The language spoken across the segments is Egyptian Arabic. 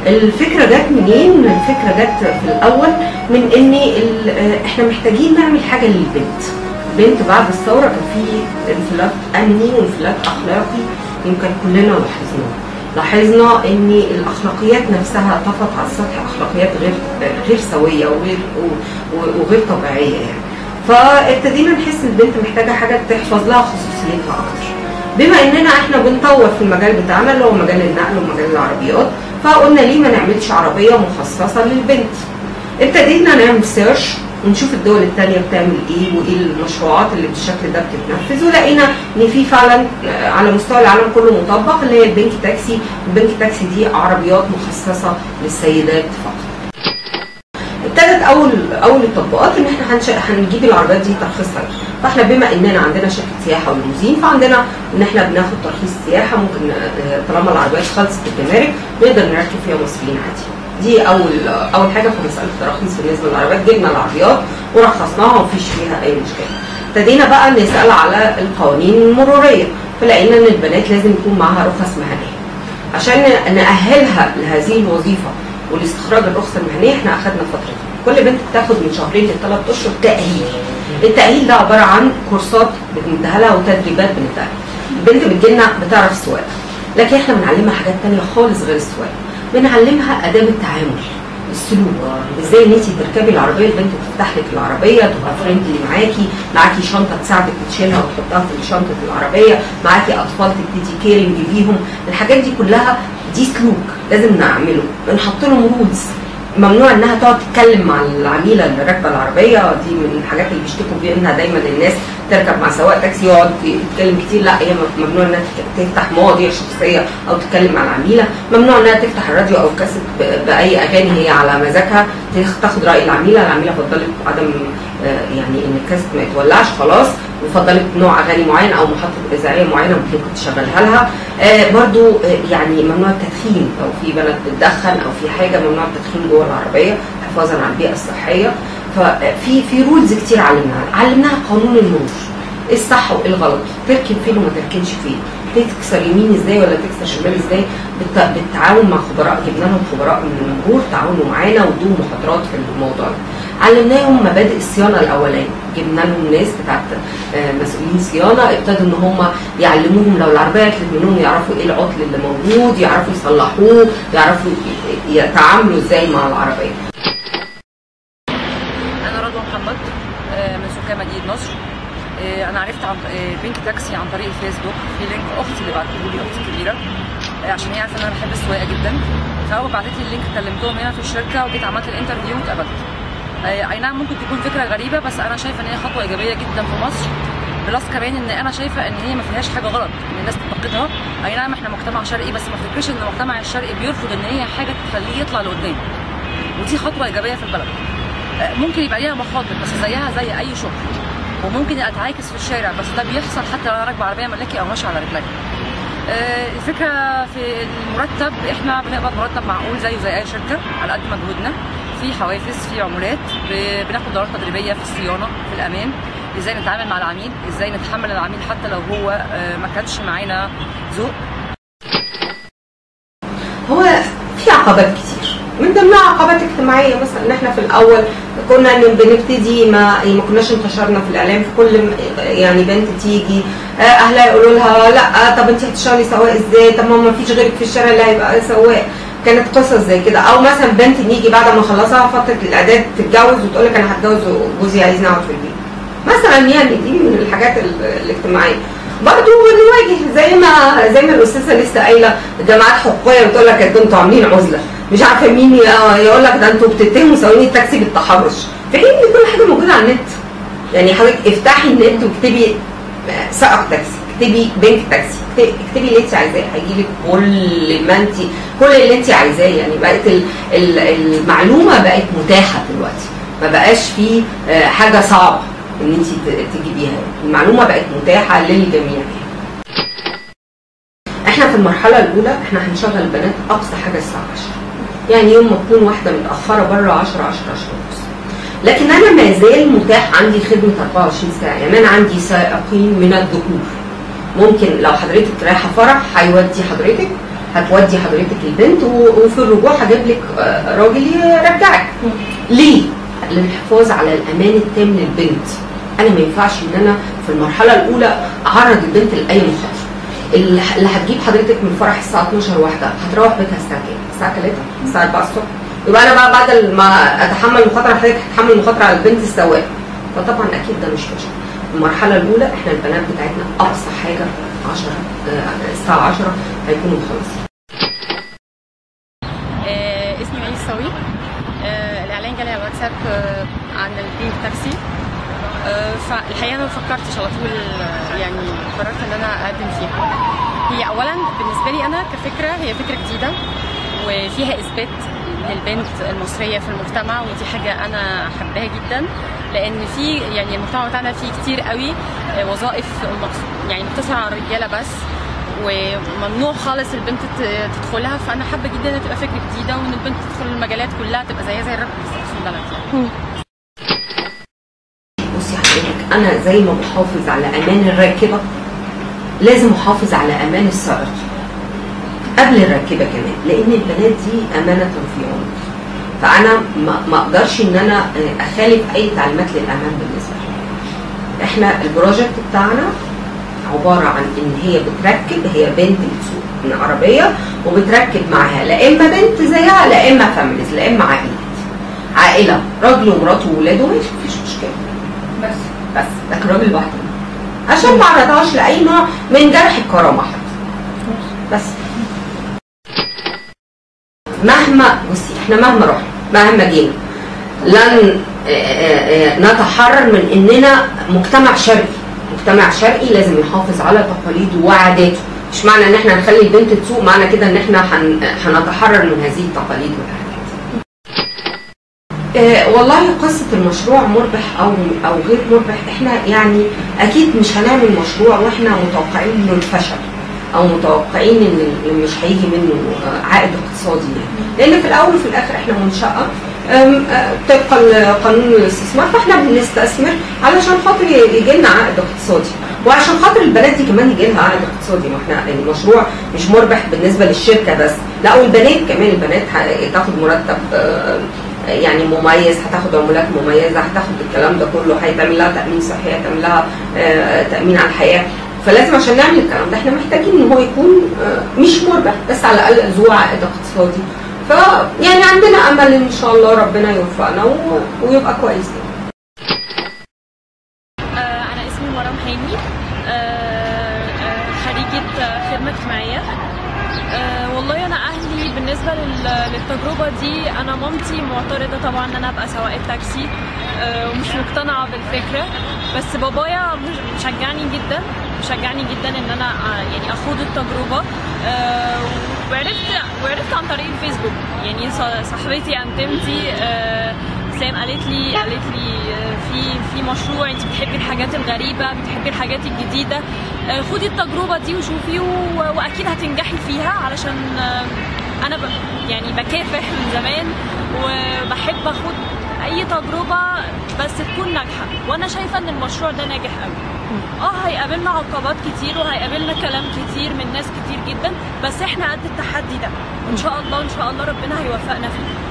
الفكره جت منين؟ الفكره جت في الاول من ان ال- آه، احنا محتاجين نعمل حاجه للبنت. البنت بعد الثوره كان في انفلات امني وانفلات اخلاقي يمكن كلنا لاحظناه. لاحظنا ان الاخلاقيات نفسها طفت على السطح اخلاقيات غير غير سويه وغير و- وغير طبيعيه يعني. فابتدينا نحس البنت محتاجه حاجه تحفظ لها خصوصيتها اكتر. بما اننا احنا بنطور في المجال بتاعنا اللي هو مجال النقل ومجال العربيات فقلنا ليه ما نعملش عربيه مخصصه للبنت ابتدينا نعمل سيرش ونشوف الدول التانية بتعمل ايه وايه المشروعات اللي بالشكل ده بتتنفذ ولقينا ان في فعلا آه، على مستوى العالم كله مطبق اللي هي البنك تاكسي البنك تاكسي دي عربيات مخصصة للسيدات فقط ابتدت اول اول التطبيقات ان احنا هنش... هنجيب العربيات دي ترخيصها فاحنا بما اننا عندنا شركه سياحه وليموزين فعندنا ان احنا بناخد ترخيص سياحه ممكن آه، طالما العربيات خلصت الجمارك نقدر نركب فيها مصريين عادي دي اول اول حاجه في مساله التراخيص بالنسبه للعربيات جبنا العربيات ورخصناها ومفيش فيها اي مشكله ابتدينا بقى نسال على القوانين المروريه فلقينا ان البنات لازم يكون معاها رخص مهنيه عشان نأهلها لهذه الوظيفة والاستخراج الرخصة المهنية احنا أخدنا فترة كل بنت بتاخد من شهرين لثلاث أشهر تأهيل التأهيل ده عبارة عن كورسات بنديها لها وتدريبات بنديها لها البنت بتجيلنا بتعرف السواقة لكن احنا بنعلمها حاجات تانية خالص غير السواقة بنعلمها آداب التعامل السلوك ازاي ان انت تركبي العربيه البنت تفتح لك العربيه تبقى فريندلي معاكي معاكي شنطه تساعدك تشيلها وتحطها في شنطه العربيه معاكي اطفال تبتدي كيرنج بيهم الحاجات دي كلها دي سلوك لازم نعمله بنحط لهم رولز ممنوع انها تقعد تتكلم مع العميله اللي راكبه العربيه دي من الحاجات اللي بيشتكوا منها دايما الناس تركب مع سواق تاكسي يقعد يتكلم كتير لا هي ممنوع انها تفتح مواضيع شخصيه او تتكلم مع العميله ممنوع انها تفتح الراديو او الكاسيت ب- باي اغاني هي على مزاجها تاخ- تاخد راي العميله العميله فضلت عدم آه، يعني ان الكاسيت ما يتولعش خلاص وفضلت نوع اغاني معين او محطه اذاعيه معينه ممكن تشغلها لها آه، برضو آه، يعني ممنوع التدخين لو في بلد بتدخن او في حاجه ممنوع التدخين جوه العربيه حفاظا على البيئه الصحيه ففي في رولز كتير علمناها علمناها قانون المرور ايه الصح وايه الغلط تركن فين وما تركنش فين تكسر يمين ازاي ولا تكسر شمال ازاي بالت- بالتعاون مع خبراء جبنا لهم خبراء من المرور تعاونوا معانا وادوهم محاضرات في الموضوع ده علمناهم مبادئ الصيانه الاولاني جبنا لهم ناس بتاعت آه، مسؤولين صيانه ابتدوا ان هم يعلموهم لو العربيه عطلت منهم يعرفوا ايه العطل اللي موجود يعرفوا يصلحوه يعرفوا ي- يتعاملوا ازاي مع العربيه انا رضوى محمد آه، من سكان مدينه نصر آه، انا عرفت عن آه، بنك تاكسي عن طريق الفيسبوك في لينك اختي اللي بعته لي اختي الكبيره آه، عشان هي عارفه ان انا بحب السواقه جدا فاول ما بعتت لي اللينك كلمتهم هنا في الشركه وجيت عملت الانترفيو واتقبلت آه، اي نعم ممكن تكون فكره غريبه بس انا شايفه ان هي خطوه ايجابيه جدا في مصر بلس كمان ان انا شايفه ان هي ما فيهاش حاجه غلط ان الناس تنتقدها اي نعم احنا مجتمع شرقي بس ما افتكرش ان المجتمع الشرقي بيرفض ان هي حاجه تخليه يطلع لقدام ودي خطوه ايجابيه في البلد آه، ممكن يبقى ليها مخاطر بس زيها زي اي شغل وممكن اتعاكس في الشارع بس ده بيحصل حتى لو انا راكبه عربيه ملاكي او ماشيه على رجلي آه، الفكره في المرتب احنا بنقبض مرتب معقول زيه زي اي شركه على قد مجهودنا في حوافز في عمولات ب- بناخد دورات تدريبيه في الصيانه في الامان ازاي نتعامل مع العميل ازاي نتحمل العميل حتى لو هو آه، ما كانش معانا ذوق هو في عقبات كتير من ضمنها عقبات اجتماعيه مثلا ان احنا في الاول كنا ن- بنبتدي ما ما كناش انتشرنا في الاعلام في كل م- يعني بنت تيجي آه، اهلها يقولوا لها لا طب انت هتشتغلي سواق ازاي طب ما ما فيش غيرك في الشارع اللي هيبقى سواق كانت قصص زي كده او مثلا بنت نيجي بعد ما خلصها فتره الاعداد تتجوز وتقول لك انا هتجوز وجوزي عايزني اقعد في البيت مثلا يعني دي من الحاجات ال- الاجتماعيه برضه بنواجه زي ما زي ما الاستاذه لسه قايله جماعات حقوقيه بتقول لك ده انتوا عاملين عزله مش عارفه مين ي- يقول لك ده انتوا بتتهموا سواقين التاكسي بالتحرش في حين ان كل حاجه موجوده على النت يعني حضرتك افتحي النت واكتبي سائق تاكسي اكتبي بنك تاكسي اكتبي اكتبي اللي انت عايزاه هيجيلك كل ما انت كل اللي انت عايزاه يعني بقت ال- ال- المعلومه بقت متاحه دلوقتي ما بقاش في آه، حاجه صعبه ان انت ت- تجيبيها المعلومه بقت متاحه للجميع احنا في المرحله الاولى احنا هنشغل البنات اقصى حاجه الساعه 10 يعني يوم ما تكون واحده متاخره بره 10 10 10 ونص لكن انا ما زال متاح عندي خدمه 24 ساعه يعني انا عندي سائقين من الذكور ممكن لو حضرتك رايحه فرح هيودي حضرتك هتودي حضرتك البنت و- وفي الرجوع هجيب لك آه، راجل يرجعك ليه؟ للحفاظ على الامان التام للبنت انا ما ينفعش ان انا في المرحله الاولى اعرض البنت لاي مخاطره اللي اللي هتجيب حضرتك من الفرح الساعه 12 واحده هتروح بيتها الساعه كام؟ الساعه 3 الساعه 4 الصبح يبقى انا بقى بعد ما اتحمل مخاطره حضرتك هتحمل مخاطره على البنت السواق فطبعا اكيد ده مش ماشي المرحله الاولى احنا البنات بتاعتنا اقصى حاجه 10 آه، الساعه 10 هيكونوا مخلصين آه، اسمي مي الصاوي آه، الاعلان جالي على الواتساب آه، عن البينك تاكسي آه، فالحقيقه انا ما فكرتش على طول آه، يعني قررت ان انا اقدم فيها هي اولا بالنسبه لي انا كفكره هي فكره جديده وفيها اثبات للبنت المصريه في المجتمع ودي حاجه انا حباها جدا لان في يعني المجتمع بتاعنا فيه كتير قوي آه، وظائف مقص- يعني مقتصره على الرجاله بس وممنوع خالص البنت ت- تدخلها فانا حابه جدا انها تبقى فكره جديده وان البنت تدخل المجالات كلها تبقى زيها زي الراجل بالظبط في البلد يعني بصي حضرتك انا زي ما بحافظ على امان الراكبه لازم احافظ على امان السائق قبل الراكبه كمان لان البنات دي امانه في عنق فانا ما ما اقدرش ان انا آه، اخالف اي تعليمات للامان بالنسبه لي احنا البروجكت بتاعنا عباره عن ان هي بتركب هي بنت بتسوق من عربيه وبتركب معاها لا اما بنت زيها لا اما فاميليز لا اما عائلات عائله راجل ومراته وولاده ماشي مفيش مشكله بس بس لكن راجل لوحده عشان ما عرضهاش لاي نوع من جرح الكرامه حتى بس مهما بصي احنا مهما رحنا مهما جينا لن آه، آه، آه، نتحرر من اننا مجتمع شرقي مجتمع شرقي لازم يحافظ على تقاليده وعاداته مش معنى ان احنا نخلي البنت تسوق معنى كده ان احنا هن- هنتحرر من هذه التقاليد والعادات آه، والله قصة المشروع مربح أو أو غير مربح إحنا يعني أكيد مش هنعمل مشروع وإحنا متوقعين إنه الفشل أو متوقعين إن إن مش هيجي منه آه، عائد اقتصادي يعني لأن في الأول وفي الآخر إحنا منشأة آم، آه، طبقا لقانون الاستثمار فإحنا بنستثمر علشان خاطر يجي لنا عائد اقتصادي وعشان خاطر البنات دي كمان يجي لها عائد اقتصادي ما احنا المشروع مش مربح بالنسبه للشركه بس لا والبنات كمان البنات ه- تاخد مرتب آه، يعني مميز هتاخد عمولات مميزه هتاخد الكلام ده كله هيتعمل لها تامين صحي هيتعمل لها آه، تامين على الحياه فلازم عشان نعمل الكلام ده احنا محتاجين ان هو يكون آه، مش مربح بس على الاقل ذو عائد اقتصادي ف يعني عندنا امل ان شاء الله ربنا يوفقنا و- ويبقى كويس يعني. آه، انا اسمي مرام هاني آه، آه، خريجه آه، خدمه اجتماعيه آه، والله انا اهلي بالنسبه لل- للتجربه دي انا مامتي معترضه طبعا ان انا ابقى سواقه تاكسي آه، ومش مقتنعه بالفكره بس بابايا مش- مشجعني جدا مشجعني جدا ان انا آه، يعني اخوض التجربه آه، وعرفت وعرفت عن طريق الفيسبوك يعني ص- صاحبتي انتمتي آه، سام قالت لي قالت لي آه، في في مشروع انت بتحبي الحاجات الغريبه بتحبي الحاجات الجديده آه، خدي التجربه دي وشوفي و- واكيد هتنجحي فيها علشان آه، انا ب... يعني بكافح من زمان وبحب اخد اي تجربه بس تكون ناجحه وانا شايفه ان المشروع ده ناجح قوي اه هيقابلنا عقبات كتير وهيقابلنا كلام كتير من ناس كتير جدا بس احنا قد التحدي ده وان شاء الله ان شاء الله ربنا هيوفقنا فيه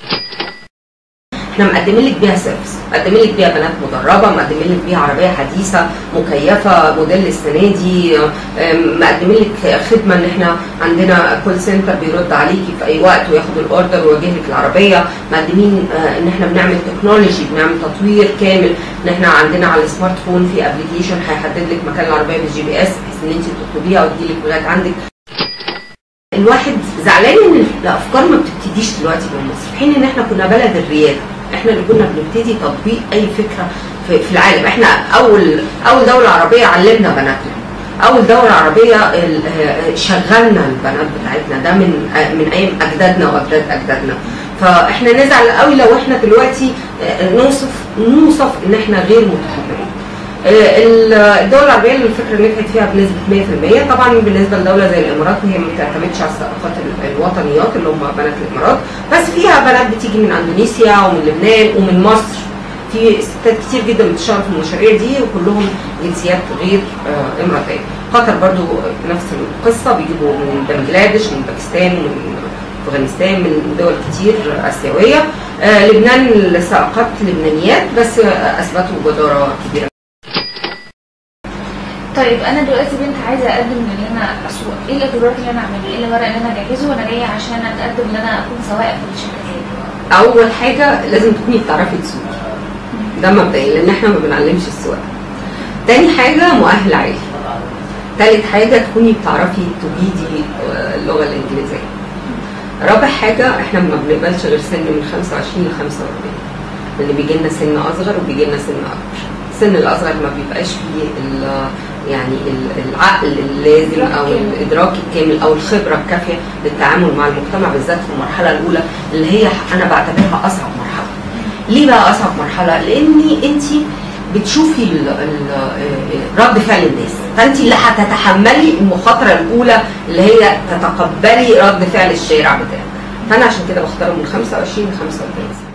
احنا مقدمين لك بيها سيرفيس مقدمين لك بيها بنات مدربه مقدمين لك بيها عربيه حديثه مكيفه موديل السنه دي أم، مقدمين لك خدمه ان احنا عندنا كول سنتر بيرد عليكي في اي وقت وياخد الاوردر ويوجه لك العربيه مقدمين آه، ان احنا بنعمل تكنولوجي بنعمل تطوير كامل ان احنا عندنا على السمارت فون في ابلكيشن هيحدد لك مكان العربيه بالجي بي اس بحيث ان انت تطلبيها وتجي لك لغايه عندك الواحد زعلان ان الافكار ما بتبتديش دلوقتي من مصر في حين ان احنا كنا بلد الرياده احنا اللي كنا بنبتدي تطبيق اي فكره في, في العالم احنا اول اول دوله عربيه علمنا بناتنا اول دوله عربيه ال- آه، شغلنا البنات بتاعتنا ده من آه، من ايام اجدادنا واجداد اجدادنا فاحنا نزعل قوي لو احنا دلوقتي آه، نوصف نوصف ان احنا غير متقدمين آه، الدول العربيه اللي الفكره نجحت فيها بنسبه 100% طبعا بالنسبه لدوله زي الامارات هي ما بتعتمدش على الثقافات ال- الوطنيات اللي هم بنات الامارات بس فيها بنات بتيجي من اندونيسيا ومن لبنان ومن مصر في ستات كتير جدا بتشتغل في المشاريع دي وكلهم جنسيات غير آه، اماراتيه قطر برضو نفس القصه بيجيبوا من بنجلاديش من باكستان من افغانستان من دول كتير اسيويه آه، لبنان ساقط لبنانيات بس آه، اثبتوا جداره كبيره طيب انا دلوقتي بنت عايزه اقدم ان انا اسوق ايه الاجراءات اللي انا اعملها ايه الورق اللي انا اجهزه وانا جايه عشان اتقدم ان انا اكون سواق في الشركه دي اول حاجه لازم تكوني بتعرفي تسوقي ده مبدئيا لان احنا ما بنعلمش السواقه تاني حاجه مؤهل عالي تالت حاجه تكوني بتعرفي تجيدي آه، اللغه الانجليزيه رابع حاجه احنا ما بنقبلش غير سن من 25 ل 45 لان بيجي لنا سن اصغر وبيجي لنا سن اكبر السن الاصغر ما بيبقاش فيه ال- يعني ال- العقل اللازم او الادراك الكامل او الخبره الكافيه للتعامل مع المجتمع بالذات في المرحله الاولى اللي هي انا بعتبرها اصعب مرحله ليه بقى اصعب مرحله لاني انت بتشوفي ال- ال- رد فعل الناس فانت اللي هتتحملي المخاطره الاولى اللي هي تتقبلي رد فعل الشارع بتاعك فانا عشان كده بختاره من 25 ل 45 سنه